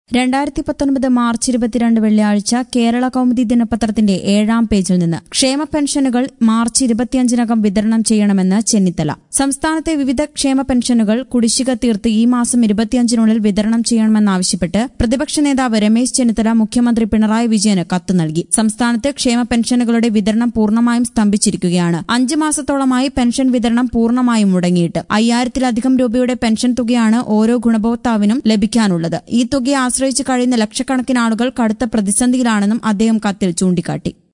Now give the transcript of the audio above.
രണ്ടായിരത്തി പത്തൊൻപത് മാർച്ച് ഇരുപത്തിരണ്ട് വെള്ളിയാഴ്ച കേരള കൗമുദി ദിനപത്രത്തിന്റെ ഏഴാം പേജിൽ നിന്ന് ക്ഷേമ പെൻഷനുകൾ മാർച്ച് ഇരുപത്തിയഞ്ചിനകം വിതരണം ചെയ്യണമെന്ന് ചെന്നിത്തല സംസ്ഥാനത്തെ വിവിധ ക്ഷേമ പെൻഷനുകൾ കുടിശ്ശിക തീർത്ത് ഈ മാസം ഇരുപത്തിയഞ്ചിനുള്ളിൽ വിതരണം ചെയ്യണമെന്നാവശ്യപ്പെട്ട് പ്രതിപക്ഷ നേതാവ് രമേശ് ചെന്നിത്തല മുഖ്യമന്ത്രി പിണറായി വിജയന് കത്ത് നൽകി സംസ്ഥാനത്ത് ക്ഷേമ പെൻഷനുകളുടെ വിതരണം പൂർണ്ണമായും സ്തംഭിച്ചിരിക്കുകയാണ് അഞ്ച് മാസത്തോളമായി പെൻഷൻ വിതരണം പൂർണ്ണമായും മുടങ്ങിയിട്ട് അയ്യായിരത്തിലധികം രൂപയുടെ പെൻഷൻ തുകയാണ് ഓരോ ഗുണഭോക്താവിനും ലഭിക്കാനുള്ളത് ഈ തുകയെ ആശ്രയിച്ച് കഴിയുന്ന ലക്ഷക്കണക്കിന് ആളുകൾ കടുത്ത പ്രതിസന്ധിയിലാണെന്നും അദ്ദേഹം കത്തിൽ ചൂണ്ടിക്കാട്ടി